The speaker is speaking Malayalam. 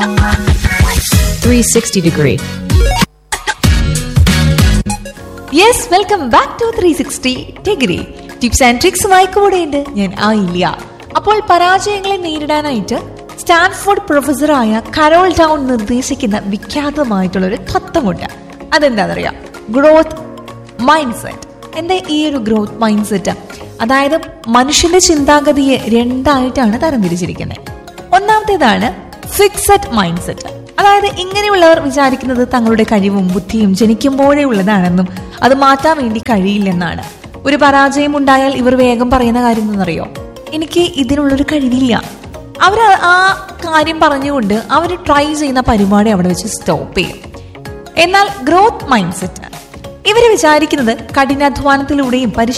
360 degree. Yes welcome back to three sixty degree tips and ട്രിക്സുമായി കൂടെയുണ്ട് ഞാൻ ആ ഇല്ല അപ്പോൾ പരാജയങ്ങളെ നേരിടാനായിട്ട് സ്റ്റാൻഫോർഡ് പ്രൊഫസറായ കരോൾ ടൗൺ നിർദ്ദേശിക്കുന്ന വിഖ്യാതമായിട്ടുള്ള ഒരു തത്വമുണ്ട് അതെന്താണെന്നറിയാം ഗ്രോത്ത് മൈൻഡ് സെറ്റ് എന്താ ഈ ഒരു ഗ്രോത്ത് മൈൻഡ് സെറ്റ് അതായത് മനുഷ്യന്റെ ചിന്താഗതിയെ രണ്ടായിട്ടാണ് തരംതിരിച്ചിരിക്കുന്നത് ഒന്നാമത്തേതാണ് ഫിക്സഡ് മൈൻഡ് സെറ്റ് അതായത് ഇങ്ങനെയുള്ളവർ വിചാരിക്കുന്നത് തങ്ങളുടെ കഴിവും ബുദ്ധിയും ജനിക്കുമ്പോഴേ ഉള്ളതാണെന്നും അത് മാറ്റാൻ വേണ്ടി കഴിയില്ലെന്നാണ് ഒരു പരാജയം ഉണ്ടായാൽ ഇവർ വേഗം പറയുന്ന കാര്യം എന്തെന്നറിയോ എനിക്ക് ഇതിനുള്ളൊരു കഴിവില്ല അവർ ആ കാര്യം പറഞ്ഞുകൊണ്ട് അവർ ട്രൈ ചെയ്യുന്ന പരിപാടി അവിടെ വെച്ച് സ്റ്റോപ്പ് ചെയ്യും എന്നാൽ ഗ്രോത്ത് മൈൻഡ് സെറ്റ് ഇവർ വിചാരിക്കുന്നത് കഠിനാധ്വാനത്തിലൂടെയും പരിശീലനത്തിലൂടെയും